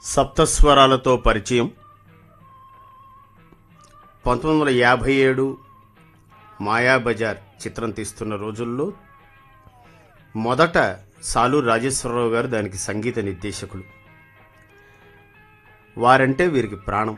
సప్తస్వరాలతో పరిచయం పంతొమ్మిది వందల యాభై ఏడు మాయాబజార్ చిత్రం తీస్తున్న రోజుల్లో మొదట సాలూరు రాజేశ్వరరావు గారు దానికి సంగీత నిర్దేశకులు వారంటే వీరికి ప్రాణం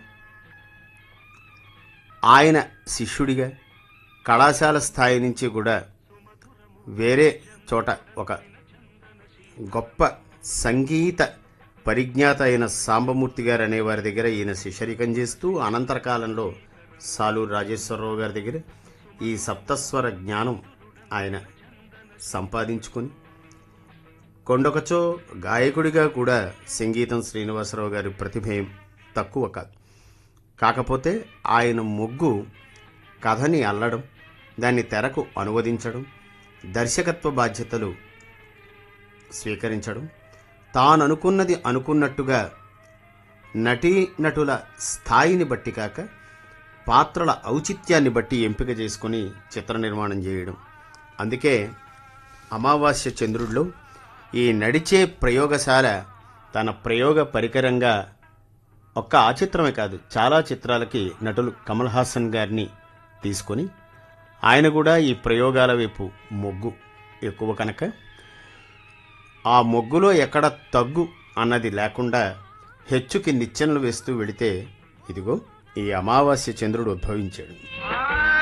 ఆయన శిష్యుడిగా కళాశాల స్థాయి నుంచి కూడా వేరే చోట ఒక గొప్ప సంగీత పరిజ్ఞాత అయిన సాంబమూర్తి గారు అనే వారి దగ్గర ఈయన శిష్యరికం చేస్తూ అనంతర కాలంలో సాలూరు రాజేశ్వరరావు గారి దగ్గర ఈ సప్తస్వర జ్ఞానం ఆయన సంపాదించుకొని కొండొకచో గాయకుడిగా కూడా సంగీతం శ్రీనివాసరావు గారి ప్రతిభ ఏం తక్కువ కాదు కాకపోతే ఆయన మొగ్గు కథని అల్లడం దాన్ని తెరకు అనువదించడం దర్శకత్వ బాధ్యతలు స్వీకరించడం తాను అనుకున్నది అనుకున్నట్టుగా నటీనటుల స్థాయిని బట్టి కాక పాత్రల ఔచిత్యాన్ని బట్టి ఎంపిక చేసుకుని చిత్ర నిర్మాణం చేయడం అందుకే అమావాస్య చంద్రుడిలో ఈ నడిచే ప్రయోగశాల తన ప్రయోగ పరికరంగా ఒక్క ఆ చిత్రమే కాదు చాలా చిత్రాలకి నటులు కమల్ హాసన్ గారిని తీసుకొని ఆయన కూడా ఈ ప్రయోగాల వైపు మొగ్గు ఎక్కువ కనుక ఆ మొగ్గులో ఎక్కడ తగ్గు అన్నది లేకుండా హెచ్చుకి నిచ్చెనలు వేస్తూ వెళితే ఇదిగో ఈ అమావాస్య చంద్రుడు ఉద్భవించాడు